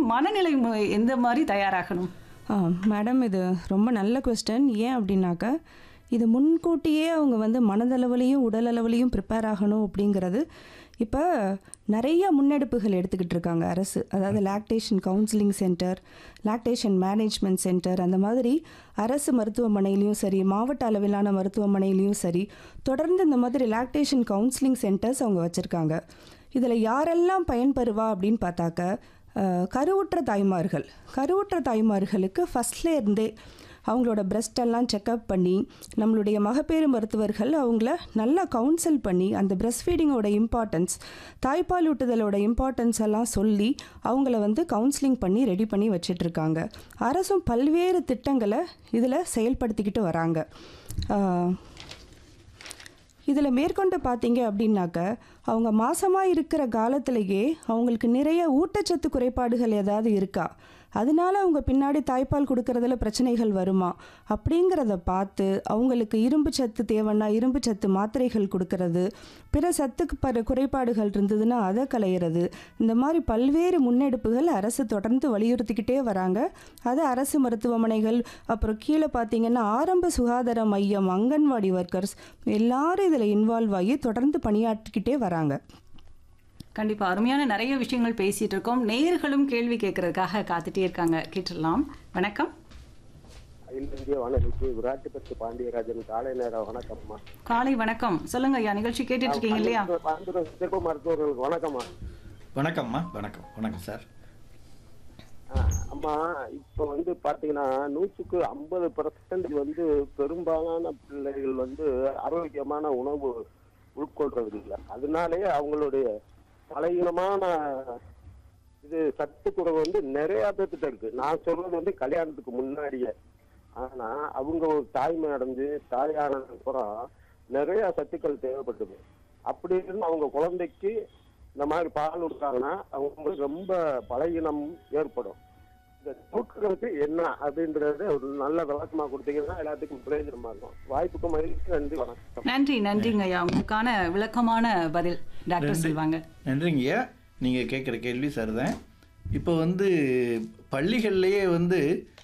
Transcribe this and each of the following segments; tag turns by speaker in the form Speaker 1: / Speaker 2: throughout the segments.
Speaker 1: மனநிலை மு- எந்த மாதிரி தயாராகணும்
Speaker 2: ஆ மேடம் இது ரொம்ப நல்ல கொஸ்டின் ஏன் அப்படின்னாக்கா இது முன்கூட்டியே அவங்க வந்து மனதளவுலையும் உடலளவுலையும் ப்ரிப்பேர் ஆகணும் அப்படிங்கிறது இப்போ நிறைய முன்னெடுப்புகள் எடுத்துக்கிட்டு இருக்காங்க அரசு அதாவது lactation counselling centre lactation management centre அந்த மாதிரி அரசு மருத்துவமனையிலையும் சரி மாவட்ட அளவிலான மருத்துவமனையிலையும் சரி தொடர்ந்து இந்த மாதிரி லாக்டேஷன் கவுன்சிலிங் சென்டர்ஸ் அவங்க வச்சுருக்காங்க இதில் யாரெல்லாம் பயன்பெறுவா அப்படின்னு பார்த்தாக்க அஹ், கருவுற்ற தாய்மார்கள் கருவுற்ற தாய்மார்களுக்கு ஃபஸ்ட்ல இருந்தே அவங்களோட breast எல்லாம் செக்கப் பண்ணி நம்மளுடைய மகப்பேறு மருத்துவர்கள் அவங்கள நல்லா கவுன்சில் பண்ணி அந்த breast ஃபீடிங்கோட இம்பார்ட்டன்ஸ் தாய்ப்பால் ஊட்டுதலோட இம்பார்ட்டன்ஸ் எல்லாம் சொல்லி அவங்கள வந்து கவுன்சிலிங் பண்ணி ரெடி பண்ணி வச்சிட்ருக்காங்க அரசும் பல்வேறு திட்டங்களை இதில் செயல்படுத்திக்கிட்டு வராங்க அஹ், இதில் மேற்கொண்டு பார்த்தீங்க அப்படின்னாக்க அவங்க மாசமாக இருக்கிற காலத்திலேயே அவங்களுக்கு நிறைய ஊட்டச்சத்து குறைபாடுகள் ஏதாவது இருக்கா அதனால அவங்க பின்னாடி தாய்ப்பால் கொடுக்கறதுல பிரச்சனைகள் வருமா அப்படிங்கிறத பார்த்து அவங்களுக்கு இரும்பு சத்து தேவைன்னா இரும்பு சத்து மாத்திரைகள் கொடுக்கறது பிற சத்துக்கு பர குறைபாடுகள் இருந்ததுன்னா அதை களையிறது இந்த மாதிரி பல்வேறு முன்னெடுப்புகள் அரசு தொடர்ந்து வலியுறுத்திக்கிட்டே வராங்க அது அரசு மருத்துவமனைகள் அப்புறம் கீழே பார்த்தீங்கன்னா ஆரம்ப சுகாதார மையம் அங்கன்வாடி ஒர்க்கர்ஸ் எல்லாரும் இதில் இன்வால்வ் ஆகி தொடர்ந்து பணியாற்றிக்கிட்டே வராங்க
Speaker 1: கண்டிப்பா அருமையான நிறைய விஷயங்கள் பேசிட்டு இருக்கோம் நேயர்களும் கேள்வி கேட்கறதுக்காக காத்துட்டே இருக்காங்க கேட்டுடலாம் வணக்கம்
Speaker 3: அகில இந்திய வானொலிக்கு விராட்டிபத்து பாண்டியராஜன் காலை நேர வணக்கம்மா
Speaker 1: காலை வணக்கம் சொல்லுங்க ஐயா நிகழ்ச்சி கேட்டுட்டு இருக்கீங்க இல்லையா
Speaker 3: பாந்துரம் சிறப்பு மருத்துவர்களுக்கு வணக்கம்மா
Speaker 4: வணக்கம்மா வணக்கம் வணக்கம் சார்
Speaker 3: ஆ, அம்மா இப்போ வந்து பாத்தீங்கன்னா நூற்றுக்கு ஐம்பது பர்சன்டேஜ் வந்து பெரும்பாலான பிள்ளைகள் வந்து ஆரோக்கியமான உணவு உட்கொள்றது இல்லை அதனாலேயே அவங்களுடைய பலகீனமான இது சத்துக்குறவு வந்து நிறைய பேர்த்துட்ட இருக்கு நான் சொல்றது வந்து கல்யாணத்துக்கு முன்னாடியே ஆனா அவங்க ஒரு தாய்மை அடைஞ்சு தாயானதுக்கு அப்புறம் நிறைய சத்துக்கள் தேவைப்பட்டது அப்படி இருந்து அவங்க குழந்தைக்கு இந்த மாதிரி பால் கொடுத்தாங்கன்னா அவங்களுக்கு ரொம்ப பலகீனம் ஏற்படும் இந்த தூக்குறதுக்கு என்ன அப்படின்றது ஒரு நல்ல விளக்கமா கொடுத்தீங்கன்னா எல்லாத்துக்கும் பிரயோஜனமா இருக்கும் வாய்ப்புக்கு மகிழ்ச்சி நன்றி வணக்கம்
Speaker 1: நன்றி நன்றிங்க ஐயா உங்களுக்கான விளக்கமான பதில் டாக்டர்
Speaker 4: நன்றி.
Speaker 1: சொல்வாங்க
Speaker 4: நன்றிங்கய்யா நீங்கள் கேட்குற கேள்வி சரிதான் இப்போ வந்து பள்ளிகள்லேயே வந்து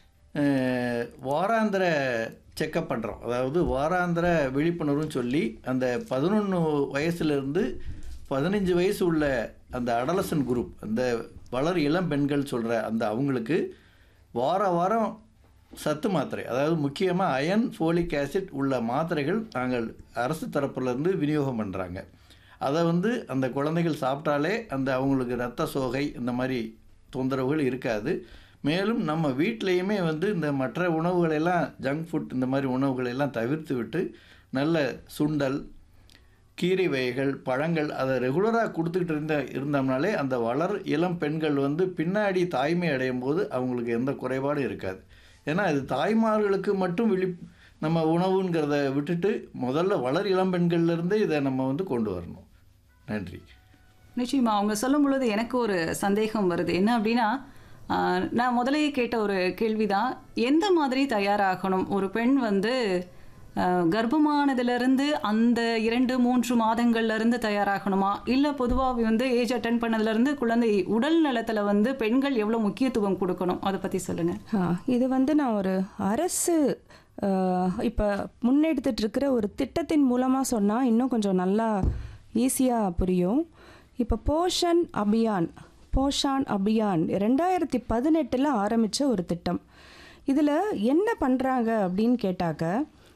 Speaker 4: அஹ், வாராந்திர செக்கப் பண்ணுறோம் அதாவது வாராந்திர விழிப்புணர்வுன்னு சொல்லி அந்த பதினொன்று வயசுலேருந்து பதினஞ்சு வயசு உள்ள அந்த அடலசன் குரூப் அந்த வளர் இளம் பெண்கள் சொல்கிற அந்த அவங்களுக்கு வார வாரம் சத்து மாத்திரை அதாவது முக்கியமாக அயன் ஃபோலிக் ஆசிட் உள்ள மாத்திரைகள் நாங்கள் அரசு தரப்புலேருந்து விநியோகம் பண்ணுறாங்க அதை வந்து அந்த குழந்தைகள் சாப்பிட்டாலே அந்த அவங்களுக்கு ரத்த சோகை இந்த மாதிரி தொந்தரவுகள் இருக்காது மேலும் நம்ம வீட்லேயுமே வந்து இந்த மற்ற உணவுகளெல்லாம் ஜங்க் ஃபுட் இந்த மாதிரி உணவுகளை எல்லாம் தவிர்த்து விட்டு நல்ல சுண்டல் கீரை வகைகள் பழங்கள் அதை ரெகுலராக கொடுத்துக்கிட்டு இருந்த இருந்தோம்னாலே அந்த வளர் இளம் பெண்கள் வந்து பின்னாடி தாய்மை அடையும் போது அவங்களுக்கு எந்த குறைபாடும் இருக்காது ஏன்னா இது தாய்மார்களுக்கு மட்டும் விழி நம்ம உணவுங்கிறத விட்டுட்டு முதல்ல வளர் இளம் பெண்கள்லேருந்தே இதை நம்ம வந்து கொண்டு வரணும் நன்றி
Speaker 1: நிச்சயமா அவங்க சொல்லும் பொழுது எனக்கு ஒரு சந்தேகம் வருது என்ன அப்படின்னா ஆஹ், நான் முதலையே கேட்ட ஒரு கேள்விதான் எந்த மாதிரி தயாராகணும் ஒரு பெண் வந்து ஆஹ், கர்ப்பமானதிலிருந்து அந்த இரண்டு மூன்று மாதங்கள்ல இருந்து தயாராகணுமா இல்லை பொதுவாக வந்து ஏஜ் அட்டன் பண்ணதுலேருந்து குழந்தை உடல் நலத்தில் வந்து பெண்கள் எவ்வளோ முக்கியத்துவம் கொடுக்கணும் அதை பற்றி சொல்லுங்கள்
Speaker 2: ஆ, இது வந்து நான் ஒரு அரசு இப்போ முன்னெடுத்துட்டு இருக்கிற ஒரு திட்டத்தின் மூலமாக சொன்னால் இன்னும் கொஞ்சம் நல்லா ஈஸியாக புரியும் இப்போ போஷன் அபியான் போஷான் அபியான் ரெண்டாயிரத்தி பதினெட்டில் ஆரம்பித்த ஒரு திட்டம் இதில் என்ன பண்ணுறாங்க அப்படின்னு கேட்டாக்க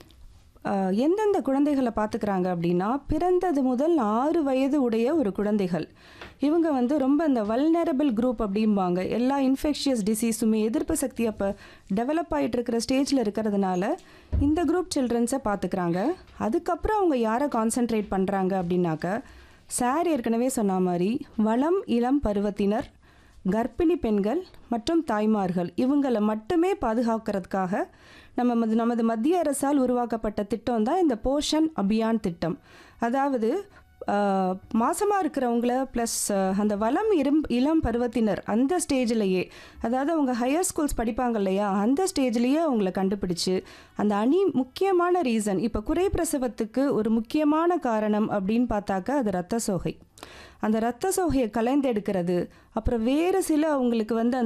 Speaker 2: ஆஹ், எந்தெந்த குழந்தைகளை பார்த்துக்கிறாங்க அப்படின்னா பிறந்தது முதல் ஆறு வயது உடைய ஒரு குழந்தைகள் இவங்க வந்து ரொம்ப இந்த வல்னரபிள் குரூப் அப்படிம்பாங்க எல்லா இன்ஃபெக்ஷியஸ் டிசீஸுமே எதிர்ப்பு சக்தி அப்போ டெவலப் ஆகிட்டு இருக்கிற ஸ்டேஜில் இருக்கிறதுனால இந்த குரூப் சில்ட்ரன்ஸை பார்த்துக்கிறாங்க அதுக்கப்புறம் அவங்க யாரை கான்சென்ட்ரேட் பண்ணுறாங்க அப்படின்னாக்க சார் ஏற்கனவே சொன்ன மாதிரி வளம் இளம் பருவத்தினர் கர்ப்பிணி பெண்கள் மற்றும் தாய்மார்கள் இவங்களை மட்டுமே பாதுகாக்கிறதுக்காக நம்ம மது- நமது மத்திய அரசால் உருவாக்கப்பட்ட திட்டம் தான் இந்த போஷன் அபியான் திட்டம் அதாவது ஆஹ், மாசமா இருக்கிறவங்கள ப்ளஸ் அந்த வளம் இரும் இளம் பருவத்தினர் அந்த ஸ்டேஜ்லேயே அதாவது அவங்க ஹையர் ஸ்கூல்ஸ் படிப்பாங்க இல்லையா அந்த ஸ்டேஜ்லேயே அவங்கள கண்டுபிடிச்சு அந்த அணி முக்கியமான ரீசன் இப்போ குறை பிரசவத்துக்கு ஒரு முக்கியமான காரணம் அப்படின்னு பார்த்தாக்க அது ரத்த சோகை அந்த ரத்த சோகையை கலைந்தெடுக்கிறது அப்புறம் வேறு சில அவங்களுக்கு வந்து அந்த